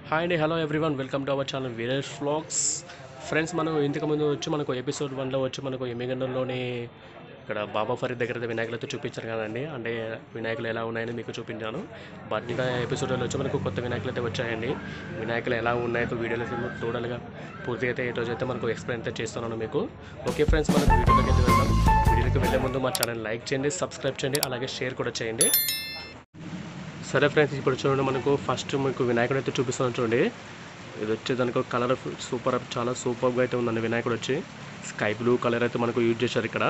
hi అండి hello everyone welcome to our channel village vlogs friends మనం ఇంతకుముందు వచ్చి మనకు ఎపిసోడ్ వన్లో వచ్చి మనకు ఎమ్మిగండంలోని ఇక్కడ బాబా ఫరీద్ దగ్గర అయితే వినాయకులతో చూపించారు కదండి అంటే వినాయకులు ఎలా ఉన్నాయని మీకు చూపించాను బట్ ఇంకా ఎపిసోడ్లో వచ్చి మనకు కొత్త వినాయకులు అయితే వచ్చాయండి వినాయకులు ఎలా ఉన్నాయో వీడియోలో టోటల్గా పూర్తిగా అయితే ఈరోజు అయితే మనకు ఎక్స్ప్లెయిన్ అయితే చేస్తున్నాను మీకు ఓకే ఫ్రెండ్స్ మనం వీడియోలోకి అయితే వెళ్దాం వీడియోకి వెళ్ళే ముందు మా ఛానల్ లైక్ చేయండి సబ్స్క్రైబ్ చేయండి అలాగే షేర్ కూడా చేయండి సరే ఫ్రెండ్స్ ఇప్పుడు చూడండి మనకు ఫస్ట్ మీకు వినాయకుడు అయితే చూపిస్తాను చూడండి ఇది వచ్చి దానికి కలర్ సూపర్ చాలా సూపర్గా అయితే ఉందండి వినాయకుడు వచ్చి స్కై బ్లూ కలర్ అయితే మనకు యూజ్ చేశారు ఇక్కడ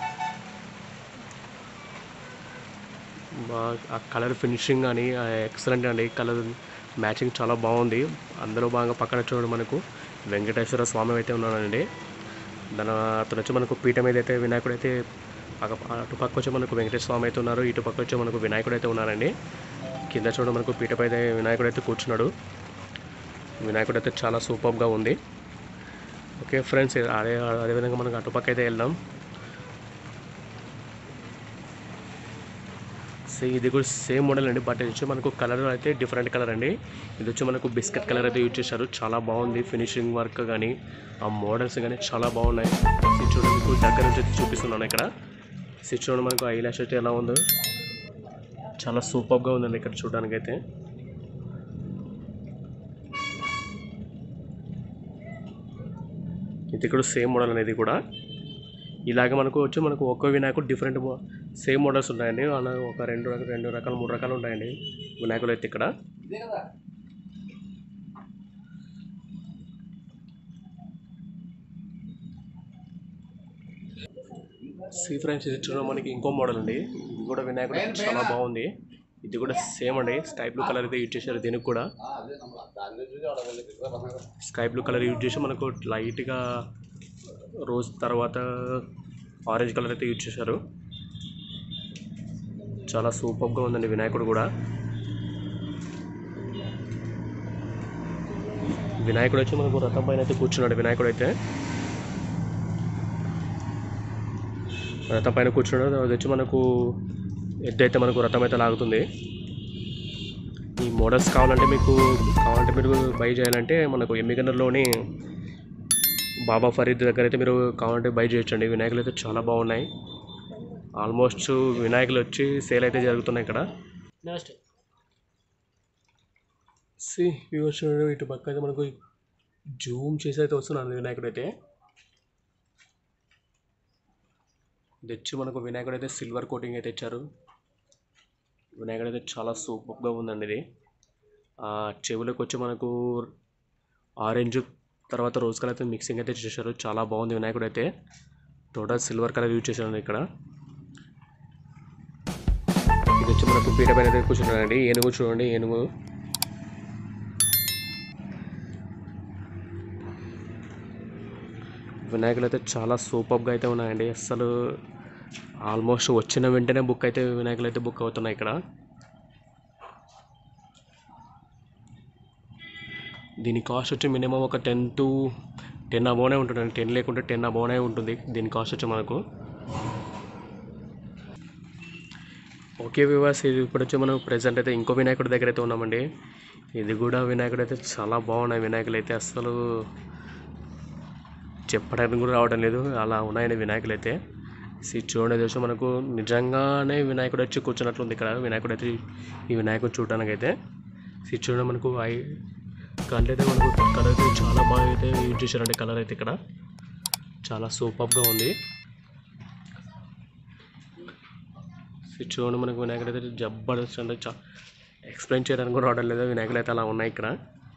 బా- ఆ కలర్ ఫినిషింగ్ అని ఎక్సలెంట్ అండి కలర్ మ్యాచింగ్ చాలా బాగుంది అందులో బాగా పక్కన చూడండి మనకు వెంకటేశ్వర స్వామి అయితే ఉన్నాడండి దాని అతను వచ్చి మనకు పీఠ మీద అయితే వినాయకుడు అయితే పక్క అటు పక్క వచ్చి మనకు వెంకటేశ్వర స్వామి అయితే ఉన్నారు ఇటు పక్క వచ్చి మనకు వినాయకుడు అయితే ఉన్నారండి కింద చూడండి మనకు పీఠపై అయితే వినాయకుడు అయితే కూర్చున్నాడు వినాయకుడు అయితే చాలా సూపర్గా ఉంది ఓకే ఫ్రెండ్స్ అదే అదేవిధంగా మనకు అటుపక్క అయితే వెళ్దాం సో ఇది కూడా సేమ్ మోడల్ అండి బట్ ఇది వచ్చి మనకు కలర్ అయితే డిఫరెంట్ కలర్ అండి ఇది వచ్చి మనకు బిస్కెట్ కలర్ అయితే యూజ్ చేశారు చాలా బాగుంది ఫినిషింగ్ వర్క్ కానీ ఆ మోడల్స్ కానీ చాలా బాగున్నాయి ఇది చూడండి మీకు దగ్గర నుంచి అయితే చూపిస్తున్నాను ఇక్కడ ఇది చూడండి మనకు ఐ లాష్ అయితే ఎలా ఉందో చాలా సూపర్గా ఉందండి ఇక్కడ చూడడానికి అయితే ఇది కూడా సేమ్ మోడల్ అనేది కూడా ఇలాగ మనకు వచ్చి మనకు ఒక్కో వినాయకుడు డిఫరెంట్ సేమ్ మోడల్స్ ఉన్నాయండి అలా ఒక రెండు రకాల రెండు రకాలు మూడు రకాలు ఉన్నాయండి వినాయకులు అయితే ఇక్కడ సీ ఫ్రెండ్స్ ఇది చూడడం మనకి ఇంకో మోడల్ అండి ఇది కూడా వినాయకుడు చాలా బాగుంది ఇది కూడా సేమ్ అండి స్కై బ్లూ కలర్ అయితే యూజ్ చేశారు దీనికి కూడా స్కై బ్లూ కలర్ యూజ్ చేసి మనకు లైట్గా రోజ్ తర్వాత ఆరెంజ్ కలర్ అయితే యూజ్ చేశారు చాలా సూపర్గా ఉందండి వినాయకుడు కూడా వినాయకుడు వచ్చి మనకు రథం పైన అయితే కూర్చున్నాడు వినాయకుడు అయితే రథం పైన కూర్చున్నాడు అది వచ్చి మనకు ఎద్దు అయితే మనకు రథం అయితే లాగుతుంది ఈ మోడల్స్ కావాలంటే మీకు కావాలంటే మీరు బై చేయాలంటే మనకు ఎమ్మిగన్నర్లోని బాబా ఫరీద్ దగ్గర అయితే మీరు కావాలంటే బై చేయొచ్చండి వినాయకులు అయితే చాలా బాగున్నాయి ఆల్మోస్ట్ వినాయకులు వచ్చి సేల్ అయితే జరుగుతున్నాయి ఇక్కడ నెక్స్ట్ సి వ్యూవర్స్ చూడండి ఇటు పక్క అయితే మనకు జూమ్ చేసి అయితే వస్తున్నాను వినాయకుడు అయితే ఇది వచ్చి మనకు వినాయకుడు అయితే సిల్వర్ కోటింగ్ అయితే ఇచ్చారు వినాయకుడు అయితే చాలా సూపర్గా ఉందండి ఇది ఆ చెవులకు వచ్చి మనకు ఆరెంజ్ తర్వాత రోజ్ కలర్ అయితే మిక్సింగ్ అయితే చేశారు చాలా బాగుంది వినాయకుడు అయితే టోటల్ సిల్వర్ కలర్ యూజ్ చేశారు ఇక్కడ ఇది వచ్చి మనకు పీట పైన అయితే కూర్చున్నాడండి ఏనుగు చూడండి ఏనుగు వినాయకులు అయితే చాలా సూపర్గా అయితే ఉన్నాయండి అసలు ఆల్మోస్ట్ వచ్చిన వెంటనే బుక్ అయితే వినాయకులు అయితే బుక్ అవుతున్నాయి ఇక్కడ దీని కాస్ట్ వచ్చి మినిమం ఒక టెన్ టు టెన్ అబోనే ఉంటుందండి టెన్ లేకుంటే టెన్ అబోనే ఉంటుంది దీని కాస్ట్ వచ్చి మనకు ఓకే వివాస్ ఇది ఇప్పుడు వచ్చి మనం ప్రజెంట్ అయితే ఇంకో వినాయకుడి దగ్గర అయితే ఉన్నామండి ఇది కూడా వినాయకుడు అయితే చాలా బాగున్నాయి వినాయకులు అయితే అసలు చెప్పడానికి కూడా రావడం లేదు అలా ఉన్నాయండి వినాయకులు అయితే సి చూడండి ఇది వచ్చి మనకు నిజంగానే వినాయకుడు వచ్చి కూర్చున్నట్లుంది ఇక్కడ వినాయకుడు అయితే ఈ వినాయకుడు చూడడానికి అయితే సి చూడండి మనకు ఐ కళ్ళు అయితే మనకు కలర్ అయితే చాలా బాగా అయితే యూజ్ చేశారండి కలర్ అయితే ఇక్కడ చాలా సూపర్గా ఉంది సి చూడండి మనకు వినాయకుడు అయితే జబర్దస్త్ అంటే చా ఎక్స్ప్లెయిన్ చేయడానికి కూడా రావడం లేదు వినాయకులు అయితే అలా ఉన్నాయి ఇక్కడ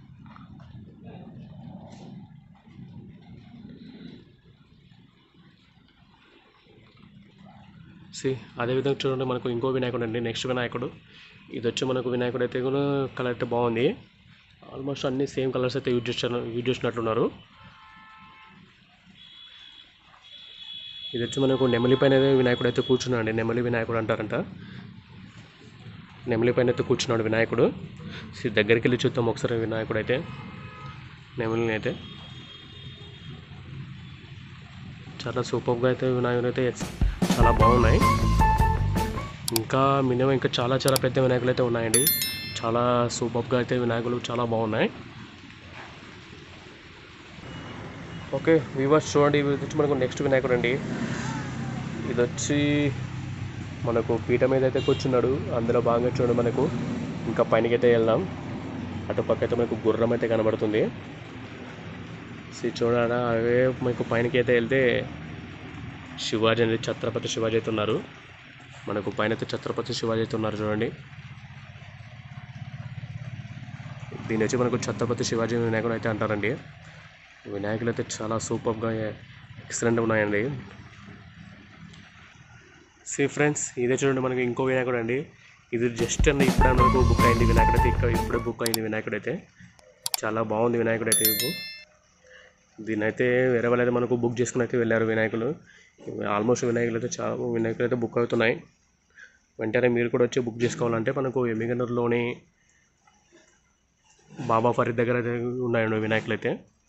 సి అదేవిధంగా చూడండి మనకు ఇంకో వినాయకుడు అండి నెక్స్ట్ వినాయకుడు ఇది వచ్చి మనకు వినాయకుడు అయితే కూడా కలర్ అయితే బాగుంది ఆల్మోస్ట్ అన్ని సేమ్ కలర్స్ అయితే యూజ్ చేసిన యూజ్ చేసినట్లున్నారు ఇది వచ్చి మనకు నెమలి పైన అయితే వినాయకుడు అయితే కూర్చున్నాడు అండి నెమలి వినాయకుడు అంటారంట నెమలి పైన అయితే కూర్చున్నాడు వినాయకుడు సి దగ్గరికి వెళ్ళి చూద్దాం ఒకసారి వినాయకుడు అయితే నెమలిని అయితే చాలా సూపర్గా అయితే వినాయకుడు అయితే ఎక్స్- చాలా బాగున్నాయి ఇంకా మినిమం ఇంకా చాలా చాలా పెద్ద వినాయకులు అయితే ఉన్నాయండి చాలా సూపర్గా అయితే వినాయకులు చాలా బాగున్నాయి ఓకే వివర్స్ చూడండి ఇది వచ్చి మనకు నెక్స్ట్ వినాయకుడు అండి ఇది వచ్చి మనకు పీట మీద అయితే కూర్చున్నాడు అందులో భాగంగా చూడండి మనకు ఇంకా పైనకి అయితే వెళ్దాం అటు పక్క అయితే మనకు గుర్రం అయితే కనబడుతుంది సో చూడాలా అవే మనకు పైనకి అయితే వెళ్తే శివాజీ అనేది ఛత్రపతి శివాజీ అయితే ఉన్నారు మనకు పైన అయితే ఛత్రపతి శివాజీ అయితే ఉన్నారు చూడండి దీని వచ్చి మనకు ఛత్రపతి శివాజీ వినాయకుడు అయితే అంటారండి వినాయకులు అయితే చాలా సూపర్గా ఎక్సలెంట్ ఉన్నాయండి సి ఫ్రెండ్స్ ఇదే చూడండి మనకి ఇంకో వినాయకుడు అండి ఇది జస్ట్ అండి ఇప్పుడే మనకు బుక్ అయింది వినాయకుడు అయితే ఇక్కడ ఇప్పుడే బుక్ అయింది వినాయకుడు అయితే చాలా బాగుంది వినాయకుడు అయితే ఇప్పుడు దీని అయితే వేరే వాళ్ళు అయితే మనకు బుక్ చేసుకుని అయితే వెళ్ళారు వినాయకులు ఆల్మోస్ట్ వినాయకులు అయితే చాలా వినాయకులు అయితే బుక్ అవుతున్నాయి వెంటనే మీరు కూడా వచ్చి బుక్ చేసుకోవాలంటే మనకు ఎమ్మిగనూరులోని బాబా ఫరీద్ దగ్గర అయితే ఉన్నాయండి వినాయకులు అయితే